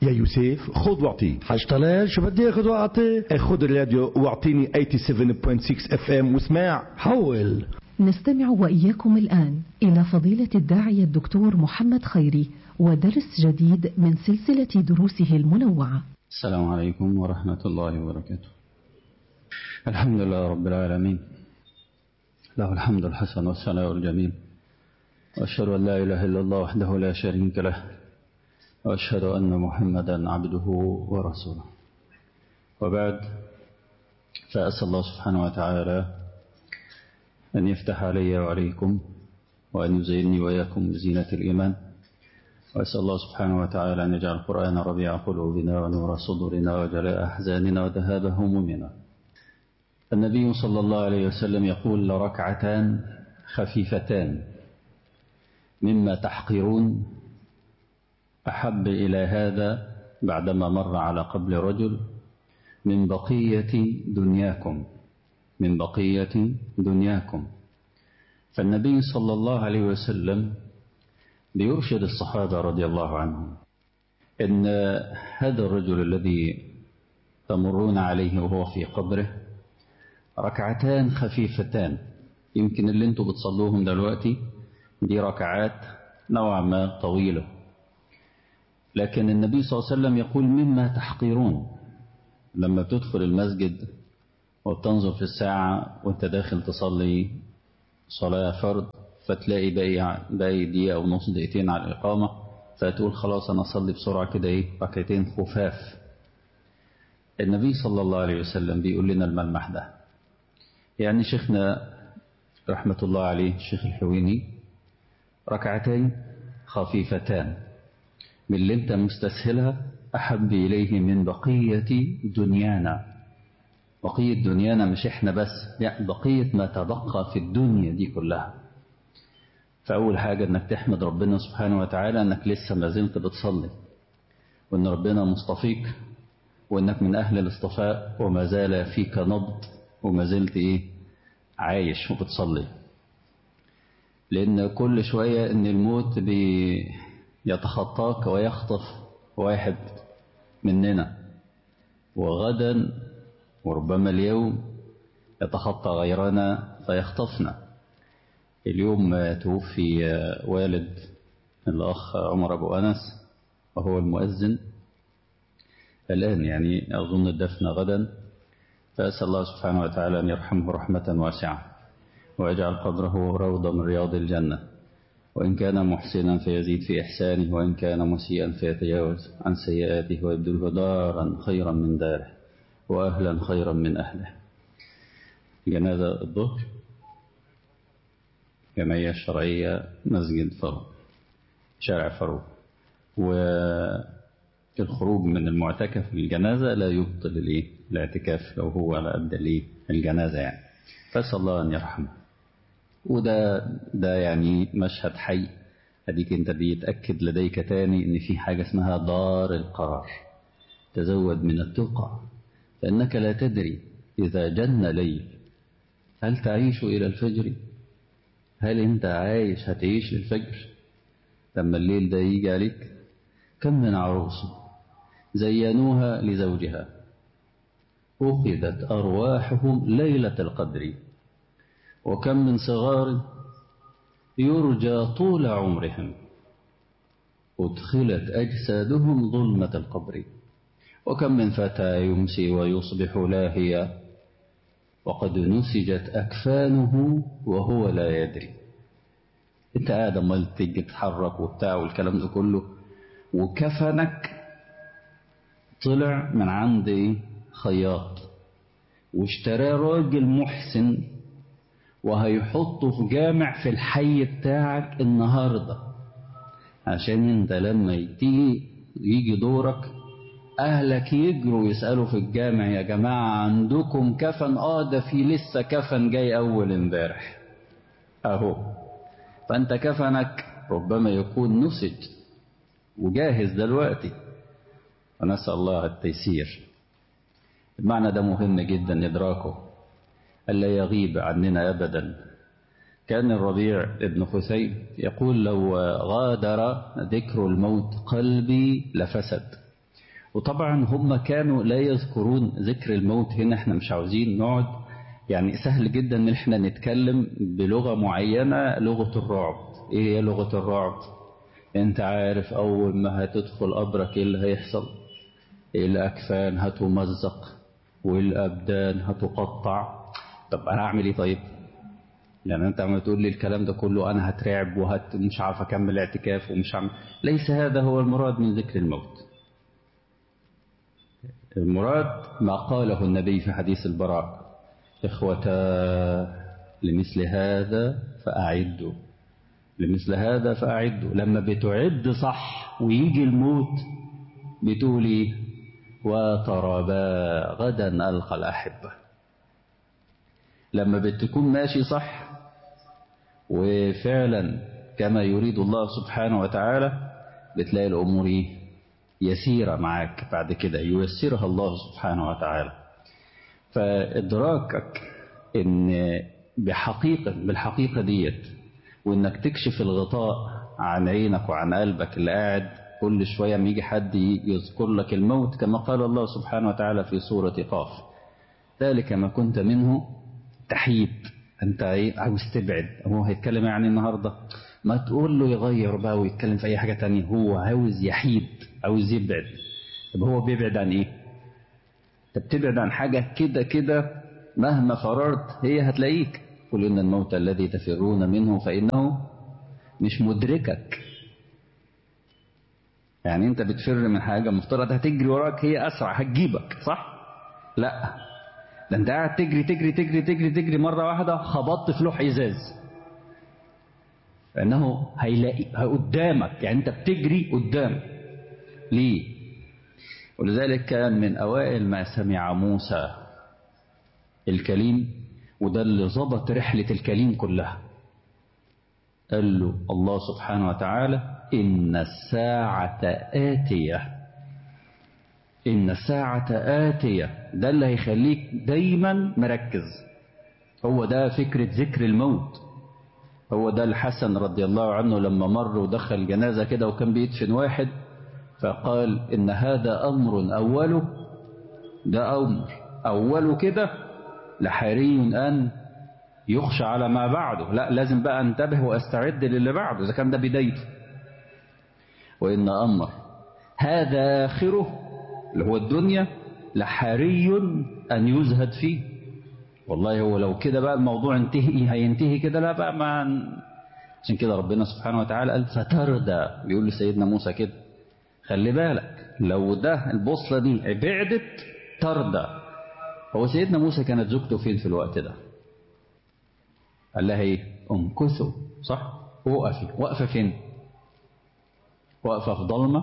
يا يوسف خذ واعطي حاج طلال شو بدي اخذ واعطي خذ الراديو واعطيني 87.6 اف ام واسمع حول نستمع وإياكم الآن إلى فضيلة الداعية الدكتور محمد خيري ودرس جديد من سلسلة دروسه المنوعة السلام عليكم ورحمة الله وبركاته الحمد لله رب العالمين له الحمد الحسن والثناء الجميل وأشهد أن لا إله إلا الله وحده لا شريك له وأشهد أن محمدا عبده ورسوله وبعد فأسأل الله سبحانه وتعالى أن يفتح علي وعليكم وأن يزينني وإياكم بزينة الإيمان وأسأل الله سبحانه وتعالى أن يجعل القرآن ربيع قلوبنا ونور صدورنا وجلاء أحزاننا وذهاب همومنا النبي صلى الله عليه وسلم يقول لركعتان خفيفتان مما تحقرون أحب إلى هذا بعدما مر على قبل رجل من بقية دنياكم من بقية دنياكم فالنبي صلى الله عليه وسلم بيرشد الصحابة رضي الله عنهم إن هذا الرجل الذي تمرون عليه وهو في قبره ركعتان خفيفتان يمكن اللي انتوا بتصلوهم دلوقتي دي ركعات نوعا ما طويلة لكن النبي صلى الله عليه وسلم يقول مما تحقرون لما تدخل المسجد وتنظر في الساعة وانت داخل تصلي صلاة فرض فتلاقي باقي باقي دقيقة أو نص دقيقتين على الإقامة فتقول خلاص أنا أصلي بسرعة كده إيه ركعتين خفاف النبي صلى الله عليه وسلم بيقول لنا الملمح ده يعني شيخنا رحمة الله عليه الشيخ الحويني ركعتين خفيفتان من اللي انت مستسهلها أحب إليه من بقية دنيانا بقية دنيانا مش احنا بس لا بقية ما تبقى في الدنيا دي كلها فأول حاجة انك تحمد ربنا سبحانه وتعالى انك لسه ما زلت بتصلي وان ربنا مصطفيك وانك من اهل الاصطفاء وما زال فيك نبض وما زلت ايه عايش وبتصلي لان كل شوية ان الموت بيتخطاك ويخطف واحد مننا وغدا وربما اليوم يتخطى غيرنا فيخطفنا اليوم توفي والد الأخ عمر أبو أنس وهو المؤذن الآن يعني أظن الدفن غدا فأسأل الله سبحانه وتعالى أن يرحمه رحمة واسعة ويجعل قبره روضة من رياض الجنة وإن كان محسنا فيزيد في إحسانه وإن كان مسيئا فيتجاوز عن سيئاته ويبدله دارا خيرا من داره وأهلا خيرا من أهله جنازة الظهر جمعية الشرعية مسجد فاروق شارع فاروق والخروج من المعتكف للجنازة لا يبطل الايه الاعتكاف لو هو على قد الايه الجنازة يعني فاسأل الله أن يرحمه وده ده يعني مشهد حي اديك انت بيتأكد لديك تاني ان في حاجة اسمها دار القرار تزود من التقى فإنك لا تدري إذا جن ليل هل تعيش إلى الفجر هل أنت عايش هتعيش للفجر لما الليل ده يجي عليك كم من عروس زينوها لزوجها أخذت أرواحهم ليلة القدر وكم من صغار يرجى طول عمرهم أدخلت أجسادهم ظلمة القبر وكم من فتى يمسي ويصبح لاهيا وقد نسجت أكفانه وهو لا يدري انت قاعد امال تيجي تتحرك وبتاع والكلام ده كله وكفنك طلع من عند خياط واشتراه راجل محسن وهيحطه في جامع في الحي بتاعك النهارده عشان انت لما تيجي يجي دورك أهلك يجروا يسألوا في الجامع يا جماعة عندكم كفن آه ده في لسه كفن جاي أول امبارح أهو فأنت كفنك ربما يكون نسج وجاهز دلوقتي ونسأل الله التيسير المعنى ده مهم جدا إدراكه ألا يغيب عننا أبدا كان الربيع ابن خثيم يقول لو غادر ذكر الموت قلبي لفسد وطبعا هم كانوا لا يذكرون ذكر الموت هنا احنا مش عاوزين نقعد يعني سهل جدا ان احنا نتكلم بلغة معينة لغة الرعب ايه هي لغة الرعب انت عارف اول ما هتدخل قبرك ايه اللي هيحصل الاكفان هتمزق والابدان هتقطع طب انا اعمل ايه طيب يعني انت عم تقول لي الكلام ده كله انا هترعب وهت مش عارف اكمل اعتكاف ومش عارف ليس هذا هو المراد من ذكر الموت المراد ما قاله النبي في حديث البراء إخوتا لمثل هذا فأعدوا لمثل هذا فأعدوا لما بتعد صح ويجي الموت بتقولي وتربا غدا ألقى الأحبة لما بتكون ماشي صح وفعلا كما يريد الله سبحانه وتعالى بتلاقي الأمور يسيرة معاك بعد كده ييسرها الله سبحانه وتعالى فإدراكك إن بحقيقة بالحقيقة ديت وإنك تكشف الغطاء عن عينك وعن قلبك اللي قاعد كل شوية ما يجي حد يذكر لك الموت كما قال الله سبحانه وتعالى في سورة قاف ذلك ما كنت منه تحيد أنت إيه عاوز تبعد هو هيتكلم يعني النهاردة ما تقول له يغير بقى ويتكلم في أي حاجة تانية هو عاوز يحيد عاوز يبعد طب هو بيبعد عن إيه انت بتبعد عن حاجة كده كده مهما فررت هي هتلاقيك قل إن الموت الذي تفرون منه فإنه مش مدركك يعني انت بتفر من حاجة مفترض هتجري وراك هي أسرع هتجيبك صح لا ده انت قاعد تجري تجري تجري تجري تجري مرة واحدة خبطت في لوح إزاز فإنه هيلاقي قدامك يعني انت بتجري قدام ليه ولذلك كان من أوائل ما سمع موسى الكليم وده اللي ظبط رحلة الكليم كلها قال له الله سبحانه وتعالى إن الساعة آتية إن الساعة آتية ده اللي هيخليك دايما مركز هو ده فكرة ذكر الموت هو ده الحسن رضي الله عنه لما مر ودخل جنازة كده وكان بيدفن واحد فقال إن هذا أمر أوله ده أمر أوله كده لحري أن يخشى على ما بعده لا لازم بقى انتبه واستعد للي بعده إذا كان ده بدايته وإن أمر هذا آخره اللي هو الدنيا لحري أن يزهد فيه والله هو لو كده بقى الموضوع انتهي هينتهي كده لا بقى ما عشان كده ربنا سبحانه وتعالى قال فتردى بيقول لسيدنا موسى كده خلي بالك لو ده البوصلة دي بعدت تردى هو سيدنا موسى كانت زوجته فين في الوقت ده قال لها ايه امكثوا صح وقفي واقفه فين واقفه في ضلمه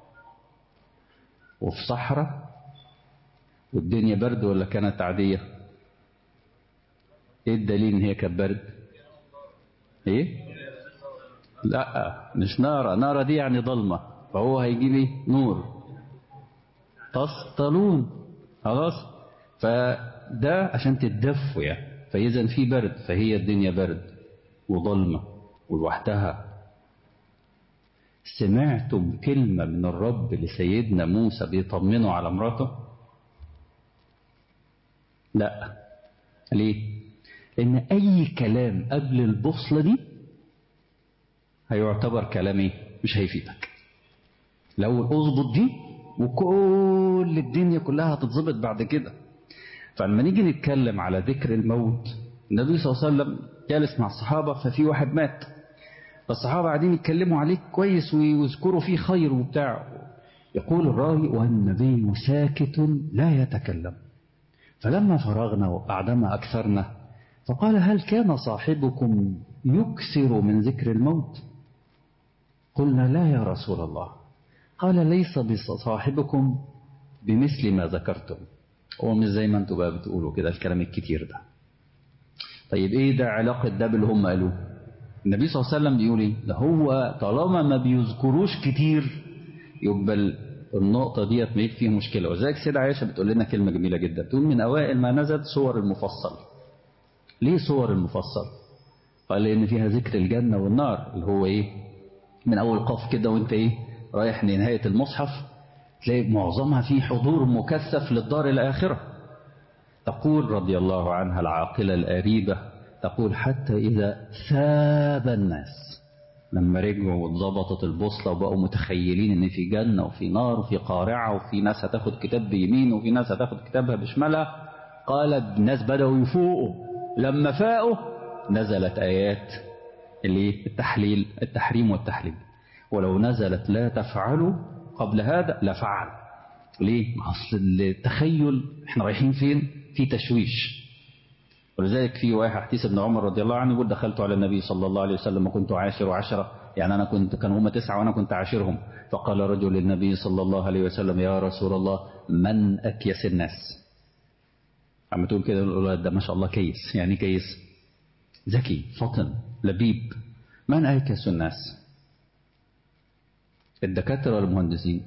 وفي صحراء والدنيا برد ولا كانت عاديه ايه الدليل ان هي كانت برد ايه لا مش نارة نارة دي يعني ضلمة فهو هيجيب ايه نور تسطلون خلاص فده عشان تتدفوا يعني فإذا في برد فهي الدنيا برد وظلمة ولوحدها سمعتم كلمة من الرب لسيدنا موسى بيطمنه على مراته لا ليه لأن أي كلام قبل البوصلة دي هيعتبر كلام ايه مش هيفيدك لو اظبط دي وكل الدنيا كلها هتتظبط بعد كده فلما نيجي نتكلم على ذكر الموت النبي صلى الله عليه وسلم جالس مع الصحابة ففي واحد مات فالصحابة قاعدين يتكلموا عليه كويس ويذكروا فيه خير وبتاع يقول الراوي والنبي ساكت لا يتكلم فلما فرغنا وبعدما أكثرنا فقال هل كان صاحبكم يكثر من ذكر الموت قلنا لا يا رسول الله قال ليس بصاحبكم بمثل ما ذكرتم هو مش زي ما انتوا بقى بتقولوا كده الكلام الكتير ده طيب ايه ده علاقة ده باللي هم قالوه النبي صلى الله عليه وسلم بيقول ايه ده هو طالما ما بيذكروش كتير يبقى النقطة ديت ما فيها مشكلة وذلك سيدة عائشة بتقول لنا كلمة جميلة جدا بتقول من أوائل ما نزل صور المفصل ليه صور المفصل قال لأن فيها ذكر الجنة والنار اللي هو ايه من أول قاف كده وانت ايه رايح لنهاية المصحف تلاقي معظمها فيه حضور مكثف للدار الآخرة تقول رضي الله عنها العاقلة الأريبة تقول حتى إذا ثاب الناس لما رجعوا واتظبطت البوصلة وبقوا متخيلين إن في جنة وفي نار وفي قارعة وفي ناس هتاخد كتاب بيمين وفي ناس هتاخد كتابها بشمالها قال الناس بدأوا يفوقوا لما فاقوا نزلت آيات اللي التحليل التحريم والتحليل ولو نزلت لا تفعلوا قبل هذا لفعل ليه؟ أصل التخيل احنا رايحين فين؟ في تشويش ولذلك في واحد حديث ابن عمر رضي الله عنه يقول دخلت على النبي صلى الله عليه وسلم وكنت عاشر عشرة يعني أنا كنت كانوا هم تسعة وأنا كنت عاشرهم فقال رجل للنبي صلى الله عليه وسلم يا رسول الله من أكيس الناس عم تقول كده الأولاد ده ما شاء الله كيس يعني كيس ذكي فطن لبيب من أكيس الناس الدكاترة والمهندسين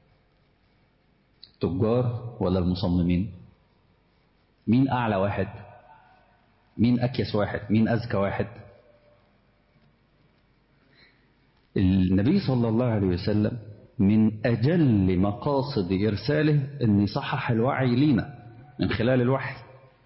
تجار ولا المصممين مين أعلى واحد مين أكيس واحد مين أذكى واحد النبي صلى الله عليه وسلم من أجل مقاصد إرساله أن يصحح الوعي لينا من خلال الوحي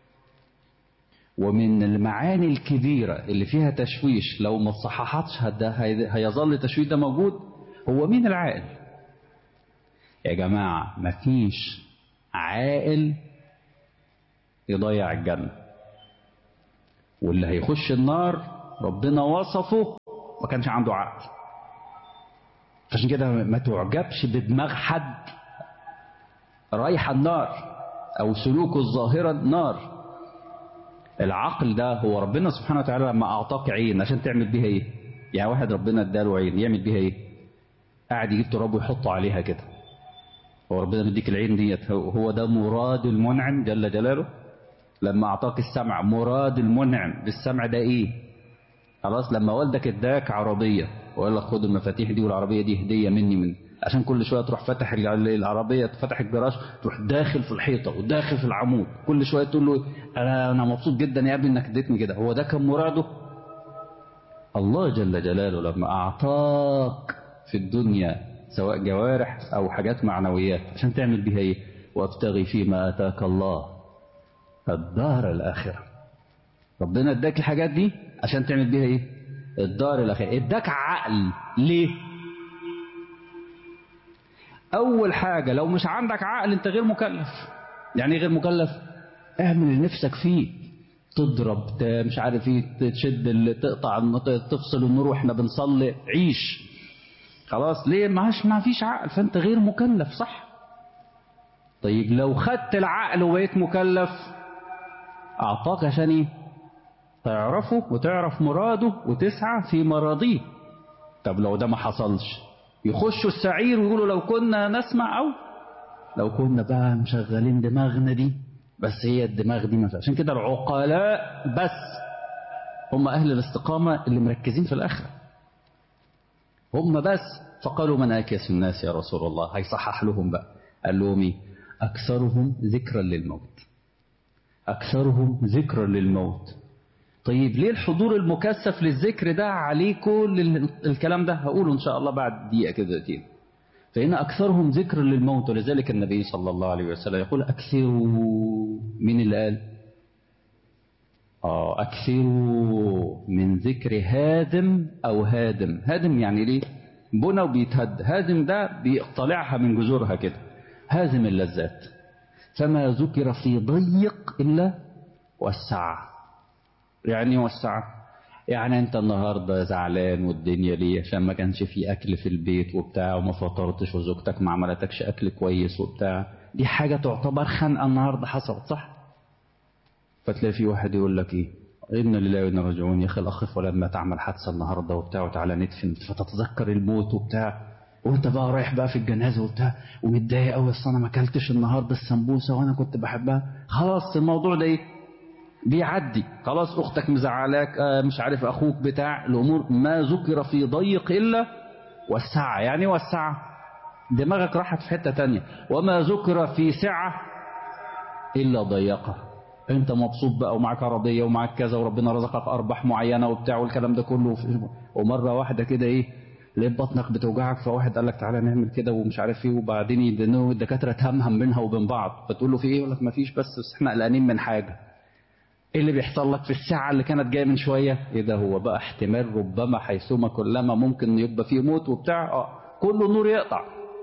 ومن المعاني الكبيرة اللي فيها تشويش لو ما تصححتش هيظل التشويش ده موجود هو مين العاقل يا جماعة مفيش عاقل يضيع الجنة واللي هيخش النار ربنا وصفه ما كانش عنده عقل عشان كده ما تعجبش بدماغ حد رايح النار او سلوكه الظاهرة نار العقل ده هو ربنا سبحانه وتعالى لما اعطاك عين عشان تعمل بيها ايه يعني واحد ربنا اداله عين يعمل بيها ايه قاعد يجيب تراب ويحطه عليها كده هو ربنا مديك العين ديت هو ده مراد المنعم جل جلاله لما اعطاك السمع مراد المنعم بالسمع ده ايه خلاص لما والدك اداك عربيه وقال لك خد المفاتيح دي والعربيه دي هديه مني من عشان كل شويه تروح فاتح العربيه تفتح الجراج تروح داخل في الحيطه وداخل في العمود كل شويه تقول له انا انا مبسوط جدا يا ابني انك اديتني كده هو ده كان مراده الله جل جلاله لما اعطاك في الدنيا سواء جوارح او حاجات معنويات عشان تعمل بيها ايه وابتغي فيما اتاك الله الدار الاخره ربنا اداك الحاجات دي عشان تعمل بيها ايه الدار الاخره اداك عقل ليه اول حاجه لو مش عندك عقل انت غير مكلف يعني ايه غير مكلف اعمل اللي نفسك فيه تضرب مش عارف ايه تشد تقطع تفصل النور واحنا بنصلي عيش خلاص ليه معاش ما فيش عقل فانت غير مكلف صح طيب لو خدت العقل وبقيت مكلف اعطاك عشان ايه تعرفه وتعرف مراده وتسعى في مراضيه طب لو ده ما حصلش يخشوا السعير ويقولوا لو كنا نسمع او لو كنا بقى مشغلين دماغنا دي بس هي الدماغ دي مثلا عشان كده العقلاء بس هم اهل الاستقامه اللي مركزين في الاخره هم بس فقالوا من أكيس الناس يا رسول الله هيصحح لهم بقى قال لهم ايه أكثرهم ذكرا للموت أكثرهم ذكرا للموت طيب ليه الحضور المكثف للذكر ده عليه كل الكلام ده هقوله إن شاء الله بعد دقيقة كده دقيقة فإن أكثرهم ذكرا للموت ولذلك النبي صلى الله عليه وسلم يقول أكثروا من اللي قال آه أكثروا من ذكر هادم أو هادم هادم يعني ليه بنى وبيتهد هادم ده بيقتلعها من جذورها كده هازم اللذات فما ذكر في ضيق إلا وسع يعني وسع يعني انت النهارده زعلان والدنيا ليه عشان ما كانش في اكل في البيت وبتاع وما فطرتش وزوجتك ما عملتكش اكل كويس وبتاع دي حاجه تعتبر خنقه النهارده حصلت صح فتلاقي في واحد يقول لك ايه إنا لله وإنا راجعون يا أخي الأخ فلان ما تعمل حادثة النهاردة وبتاع وتعالى ندفن فتتذكر الموت وبتاع وأنت بقى رايح بقى في الجنازة وبتاع ومتضايق أوي أصل أنا ما أكلتش النهاردة السمبوسة وأنا كنت بحبها خلاص الموضوع ده إيه بيعدي خلاص أختك مزعلاك آه مش عارف أخوك بتاع الأمور ما ذكر في ضيق إلا وسعة يعني وسعة دماغك راحت في حتة تانية وما ذكر في سعة إلا ضيقه انت مبسوط بقى ومعاك عربيه ومعاك كذا وربنا رزقك ارباح معينه وبتاع والكلام ده كله ومره واحده كده ايه لقيت بطنك بتوجعك فواحد قال لك تعالى نعمل كده ومش عارف ايه وبعدين يدنوا الدكاتره تهمهم بينها وبين بعض فتقول له في ايه يقول لك ما فيش بس, بس احنا قلقانين من حاجه ايه اللي بيحصل لك في الساعه اللي كانت جايه من شويه ايه ده هو بقى احتمال ربما حيثما كلما ممكن يبقى فيه موت وبتاع اه كله نور يقطع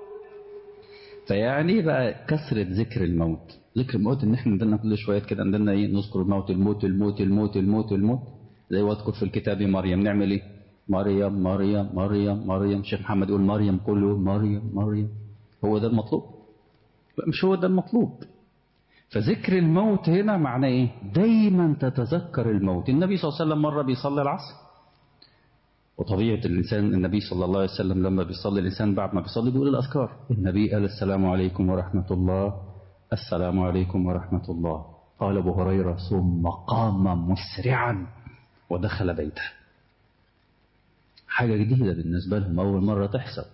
فيعني بقى كثرة ذكر الموت ذكر الموت ان احنا عندنا كل شوية كده عندنا ايه نذكر الموت الموت الموت الموت الموت الموت زي واذكر في الكتاب مريم نعمل ايه مريم مريم مريم مريم الشيخ محمد يقول مريم كله مريم مريم هو ده المطلوب لا مش هو ده المطلوب فذكر الموت هنا معناه ايه دايما تتذكر الموت النبي صلى الله عليه وسلم مرة بيصلي العصر وطبيعة الإنسان النبي صلى الله عليه وسلم لما بيصلي الإنسان بعد ما بيصلي بيقول الأذكار النبي قال السلام عليكم ورحمة الله السلام عليكم ورحمة الله قال أبو هريرة ثم قام مسرعا ودخل بيته حاجة جديدة بالنسبة لهم أول مرة تحصل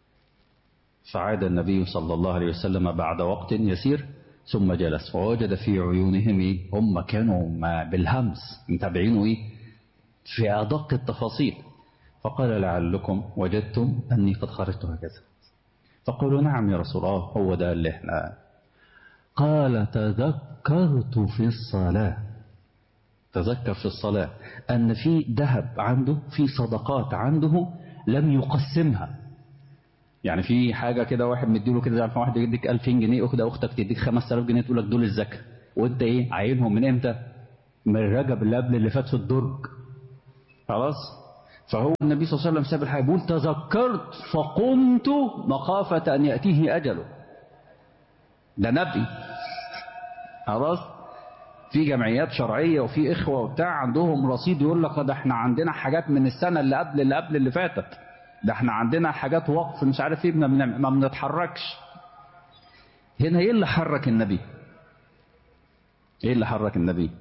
فعاد النبي صلى الله عليه وسلم بعد وقت يسير ثم جلس ووجد في عيونهم إيه؟ هم كانوا ما بالهمس متابعينه إيه؟ في أدق التفاصيل فقال لعلكم وجدتم أني قد خرجت هكذا فقالوا نعم يا رسول الله هو ده اللي احنا قال تذكرت في الصلاة تذكر في الصلاة أن في ذهب عنده في صدقات عنده لم يقسمها يعني في حاجة كده واحد مديله كده زي واحد يديك 2000 جنيه أخد أختك تديك 5000 جنيه تقول لك دول الزكاة وأنت إيه عاينهم من إمتى؟ من رجب اللي قبل اللي فات في الدرج خلاص فهو النبي صلى الله عليه وسلم ساب الحاجة بيقول تذكرت فقمت مخافة أن يأتيه أجله ده نبي خلاص في جمعيات شرعية وفي إخوة وبتاع عندهم رصيد يقول لك ده احنا عندنا حاجات من السنة اللي قبل اللي قبل اللي فاتت ده احنا عندنا حاجات وقف مش عارف ايه ما بنتحركش هنا ايه اللي حرك النبي ايه اللي حرك النبي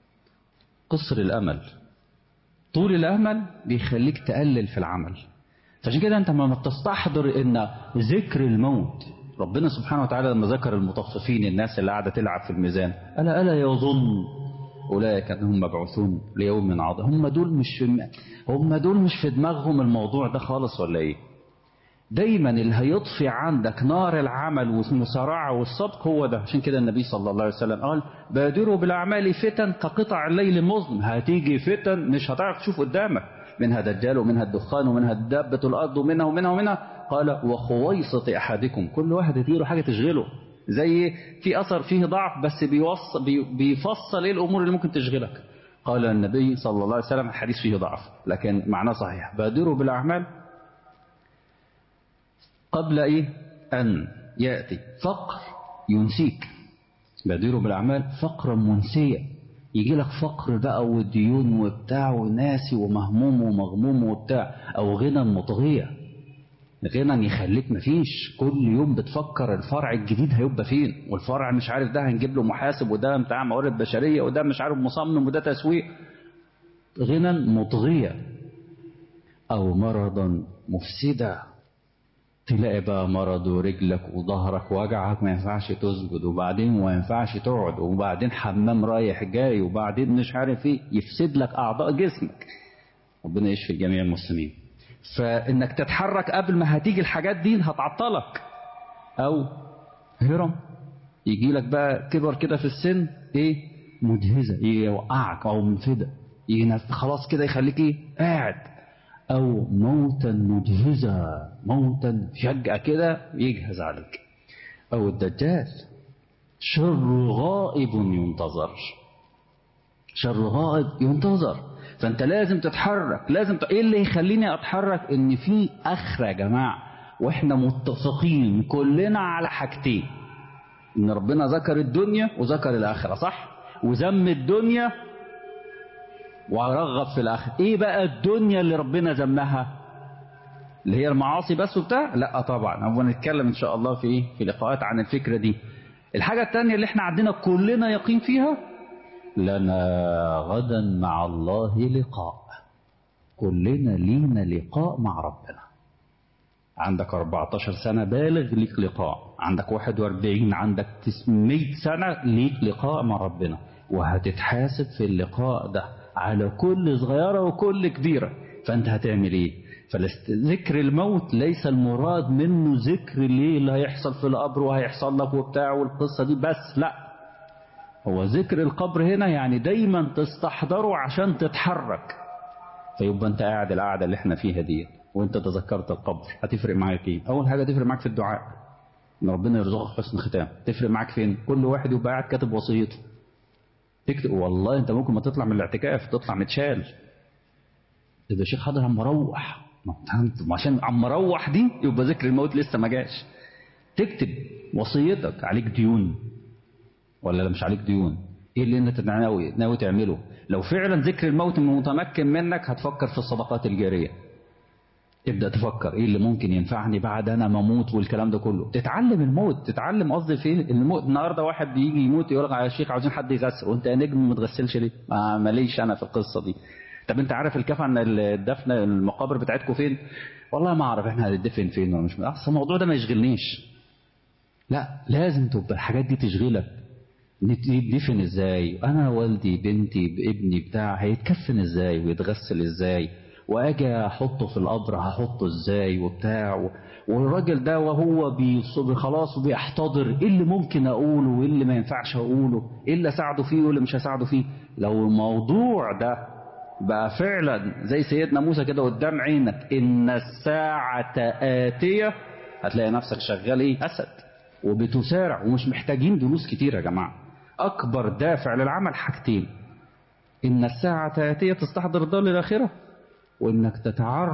قصر الامل طول الامل بيخليك تقلل في العمل فعشان كده انت لما تستحضر ان ذكر الموت ربنا سبحانه وتعالى لما ذكر المطففين الناس اللي قاعده تلعب في الميزان الا الا يظن اولئك انهم مبعوثون ليوم عظيم هم دول مش في هم دول مش في دماغهم الموضوع ده خالص ولا ايه دايما اللي هيطفي عندك نار العمل والمسارعة والصدق هو ده عشان كده النبي صلى الله عليه وسلم قال بادروا بالأعمال فتن كقطع الليل المظلم هتيجي فتن مش هتعرف تشوف قدامك منها دجال ومنها الدخان ومنها دابة الأرض ومنها ومنها ومنها قال وخويصة أحدكم كل واحد يديله حاجة تشغله زي في أثر فيه ضعف بس بيوصل بيفصل إيه الأمور اللي ممكن تشغلك قال النبي صلى الله عليه وسلم الحديث فيه ضعف لكن معناه صحيح بادروا بالأعمال قبل إيه أن يأتي فقر ينسيك بادروا بالأعمال فقرا منسيا يجي لك فقر بقى وديون وبتاع وناسي ومهموم ومغموم وبتاع أو غنى مطغية غنى يخليك مفيش كل يوم بتفكر الفرع الجديد هيبقى فين والفرع مش عارف ده هنجيب له محاسب وده بتاع موارد بشرية وده مش عارف مصمم وده تسويق غنى مطغية أو مرضا مفسدا تلاقي بقى مرض ورجلك وظهرك وجعك ما ينفعش تسجد وبعدين ما ينفعش تقعد وبعدين حمام رايح جاي وبعدين مش عارف ايه يفسد لك اعضاء جسمك ربنا يشفي جميع المسلمين فانك تتحرك قبل ما هتيجي الحاجات دي هتعطلك او هرم يجي لك بقى كبر كده في السن ايه مجهزه يوقعك او منفده يجي خلاص كده يخليك ايه قاعد أو موتا مجهزا موتا فجأة كده يجهز عليك أو الدجال شر غائب ينتظر شر غائب ينتظر فأنت لازم تتحرك لازم ت... إيه اللي يخليني أتحرك إن في آخرة يا جماعة وإحنا متفقين كلنا على حاجتين إن ربنا ذكر الدنيا وذكر الآخرة صح وذم الدنيا ورغب في الآخر إيه بقى الدنيا اللي ربنا ذمها اللي هي المعاصي بس وبتاع لا طبعا هو نتكلم إن شاء الله في إيه في لقاءات عن الفكرة دي الحاجة الثانية اللي احنا عندنا كلنا يقين فيها لنا غدا مع الله لقاء كلنا لينا لقاء مع ربنا عندك 14 سنة بالغ ليك لقاء عندك 41 عندك 100 سنة ليك لقاء مع ربنا وهتتحاسب في اللقاء ده على كل صغيرة وكل كبيرة فأنت هتعمل إيه فذكر الموت ليس المراد منه ذكر ليه اللي هيحصل في القبر وهيحصل لك وبتاع والقصة دي بس لا هو ذكر القبر هنا يعني دايما تستحضره عشان تتحرك فيبقى انت قاعد القعدة اللي احنا فيها دي وانت تذكرت القبر هتفرق معاك ايه اول حاجة تفرق معاك في الدعاء ان ربنا يرزقك حسن ختام تفرق معاك فين كل واحد يبقى قاعد كاتب وصيته تكتب والله انت ممكن ما تطلع من الاعتكاف تطلع متشال اذا شيخ حاضر عم مروح ما عشان عم مروح دي يبقى ذكر الموت لسه ما جاش تكتب وصيتك عليك ديون ولا مش عليك ديون ايه اللي انت ناوي ناوي تعمله لو فعلا ذكر الموت متمكن منك هتفكر في الصدقات الجاريه تبدا تفكر ايه اللي ممكن ينفعني بعد انا ما اموت والكلام ده كله تتعلم الموت تتعلم قصدي فين الموت النهارده واحد بيجي يموت يقول لك يا شيخ عاوزين حد يغسل وانت يا نجم ما تغسلش ليه ما ماليش انا في القصه دي طب انت عارف الكفن الدفن المقابر بتاعتكم فين والله ما اعرف احنا هندفن فين ولا مش اصل الموضوع ده ما يشغلنيش لا لازم تبقى الحاجات دي تشغلك يدفن ازاي انا والدي بنتي ابني بتاع هيتكفن ازاي ويتغسل ازاي واجي احطه في القبر هحطه ازاي وبتاع والراجل ده وهو بيصب خلاص وبيحتضر ايه اللي ممكن اقوله وايه اللي ما ينفعش اقوله ايه اللي اساعده فيه واللي مش هساعده فيه لو الموضوع ده بقى فعلا زي سيدنا موسى كده قدام عينك ان الساعة آتية هتلاقي نفسك شغال ايه اسد وبتسارع ومش محتاجين دروس كتير يا جماعة اكبر دافع للعمل حاجتين ان الساعة آتية تستحضر الدار للآخرة وانك تتعرف